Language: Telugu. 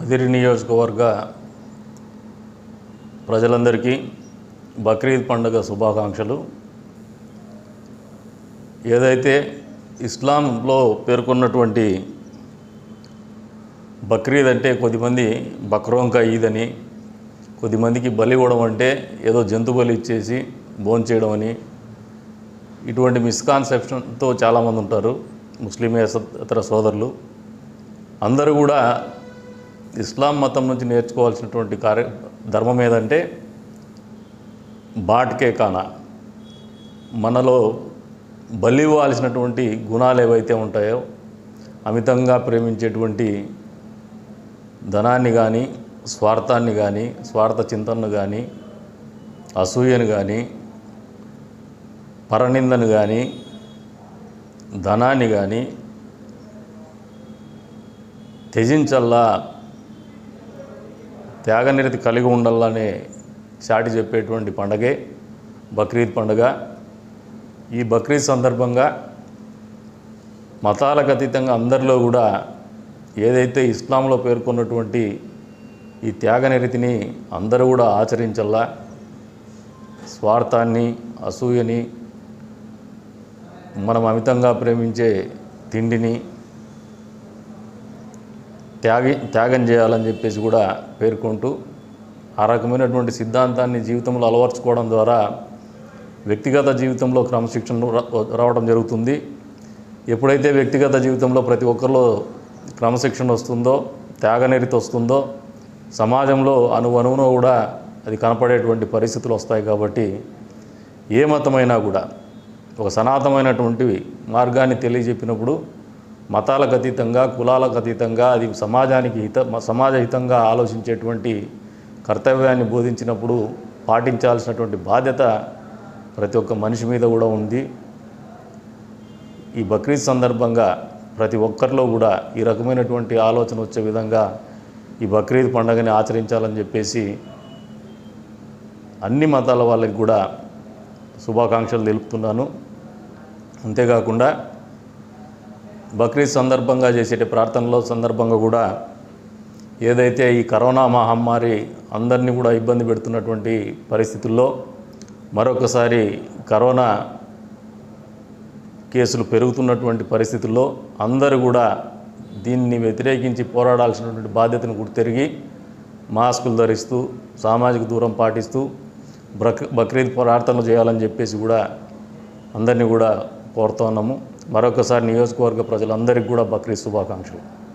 కదిరి నియోజకవర్గ ప్రజలందరికీ బక్రీద్ పండుగ శుభాకాంక్షలు ఏదైతే ఇస్లాంలో పేర్కొన్నటువంటి బక్రీద్ అంటే కొద్దిమంది బక్రోంకా ఈద్ అని కొద్దిమందికి బలి ఇవ్వడం అంటే ఏదో జంతు బలి ఇచ్చేసి భోంచేయడం అని ఇటువంటి మిస్కాన్సెప్షన్తో చాలామంది ఉంటారు ముస్లిమేతర సోదరులు అందరూ కూడా ఇస్లాం మతం నుంచి నేర్చుకోవాల్సినటువంటి కార్య ధర్మం ఏదంటే బాట్కే కానా మనలో బలి ఇవ్వాల్సినటువంటి గుణాలు ఏవైతే ఉంటాయో అమితంగా ప్రేమించేటువంటి ధనాన్ని కానీ స్వార్థాన్ని కానీ స్వార్థ చింతనను కానీ అసూయను కానీ పరనిందను కానీ ధనాన్ని కానీ త్యజించల్లా త్యాగనిరతి కలిగి ఉండాలనే చాటి చెప్పేటువంటి పండగే బక్రీద్ పండుగ ఈ బక్రీద్ సందర్భంగా మతాలకు అతీతంగా అందరిలో కూడా ఏదైతే ఇస్లాంలో పేర్కొన్నటువంటి ఈ త్యాగనిరతిని అందరూ కూడా ఆచరించల్లా స్వార్థాన్ని అసూయని మనం అమితంగా ప్రేమించే తిండిని త్యాగి త్యాగం చేయాలని చెప్పేసి కూడా పేర్కొంటూ ఆ రకమైనటువంటి సిద్ధాంతాన్ని జీవితంలో అలవర్చుకోవడం ద్వారా వ్యక్తిగత జీవితంలో క్రమశిక్షణ రా- రావడం జరుగుతుంది ఎప్పుడైతే వ్యక్తిగత జీవితంలో ప్రతి ఒక్కరిలో క్రమశిక్షణ వస్తుందో త్యాగనిరితి వస్తుందో సమాజంలో అణువణువున కూడా అది కనపడేటువంటి పరిస్థితులు వస్తాయి కాబట్టి ఏ మతమైనా కూడా ఒక సనాతనమైనటువంటి మార్గాన్ని తెలియజెప్పినప్పుడు మతాలకు అతీతంగా కులాలకు అతీతంగా అది సమాజానికి హిత సమాజ హితంగా ఆలోచించేటువంటి కర్తవ్యాన్ని బోధించినప్పుడు పాటించాల్సినటువంటి బాధ్యత ప్రతి ఒక్క మనిషి మీద కూడా ఉంది ఈ బక్రీద్ సందర్భంగా ప్రతి ఒక్కరిలో కూడా ఈ రకమైనటువంటి ఆలోచన వచ్చే విధంగా ఈ బక్రీద్ పండుగని ఆచరించాలని చెప్పేసి అన్ని మతాల వాళ్ళకి కూడా శుభాకాంక్షలు తెలుపుతున్నాను అంతేకాకుండా బక్రీద్ సందర్భంగా చేసే ప్రార్థనలో సందర్భంగా కూడా ఏదైతే ఈ కరోనా మహమ్మారి అందరినీ కూడా ఇబ్బంది పెడుతున్నటువంటి పరిస్థితుల్లో మరొకసారి కరోనా కేసులు పెరుగుతున్నటువంటి పరిస్థితుల్లో అందరూ కూడా దీన్ని వ్యతిరేకించి పోరాడాల్సినటువంటి బాధ్యతను గుర్తెరిగి మాస్కులు ధరిస్తూ సామాజిక దూరం పాటిస్తూ బ్రక్ బక్రీద్ ప్రార్థనలు చేయాలని చెప్పేసి కూడా అందరినీ కూడా కోరుతున్నాము మరొకసారి నియోజకవర్గ ప్రజలందరికీ కూడా బక్రీద్ శుభాకాంక్షలు